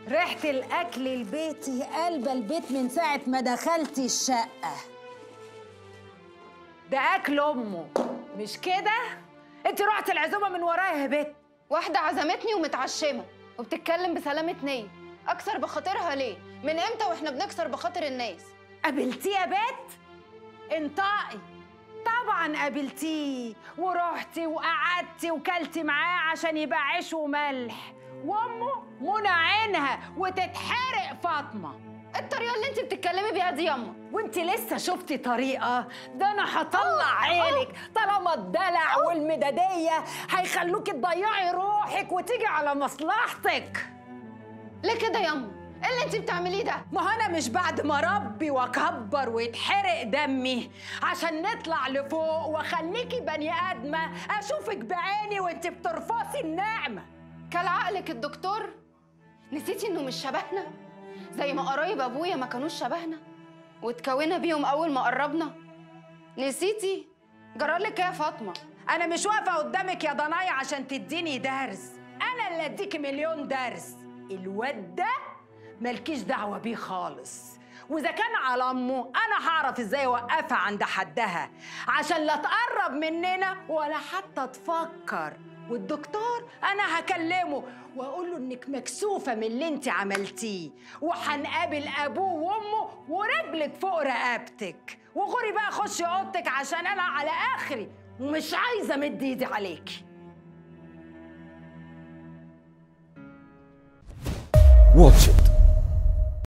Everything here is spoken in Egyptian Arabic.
ريحة الأكل البيتي قلب البيت من ساعة ما دخلتي الشقة ده أكل أمه مش كده؟ أنت رحت العزومة من ورايا يا بت واحدة عزمتني ومتعشمة وبتتكلم بسلامة نية أكسر بخاطرها ليه؟ من إمتى وإحنا بنكسر بخاطر الناس؟ قابلتيه يا بت؟ انطقي طبعا قابلتيه ورحتي وقعدتي وكلتي معاه عشان يبقى عيش وملح وامه منى عينها وتتحرق فاطمه الطريقة اللي أنت بتتكلمي بيها دي ياما وانت لسه شفتي طريقه ده انا هطلع عينك طالما الدلع والمداديه هيخلوكي تضيعي روحك وتيجي على مصلحتك ليه كده ياما؟ إيه اللي أنت بتعمليه ده؟ ما هو انا مش بعد ما ربي واكبر ويتحرق دمي عشان نطلع لفوق واخليكي بني ادمه اشوفك بعيني وانت بترفصي النعمه كل عقلك الدكتور؟ نسيتي إنه مش شبهنا؟ زي ما قرايب أبويا ما كانوش شبهنا واتكونا بيهم أول ما قربنا نسيتي؟ جرالك إيه يا فاطمة؟ انا مش واقفه قدامك يا ضنايا عشان تديني درس انا اللي اديكي مليون درس الواد ده مالكيش دعوه بيه خالص واذا كان على امه انا هعرف ازاي اوقفها عند حدها عشان لا تقرب مننا ولا حتى تفكر والدكتور انا هكلمه واقول له انك مكسوفه من اللي انت عملتيه وهنقابل ابوه وامه ورجلك فوق رقبتك وغوري بقى خشي اوضتك عشان انا على اخري ومش عايزه امد ايدي عليكي واتش إت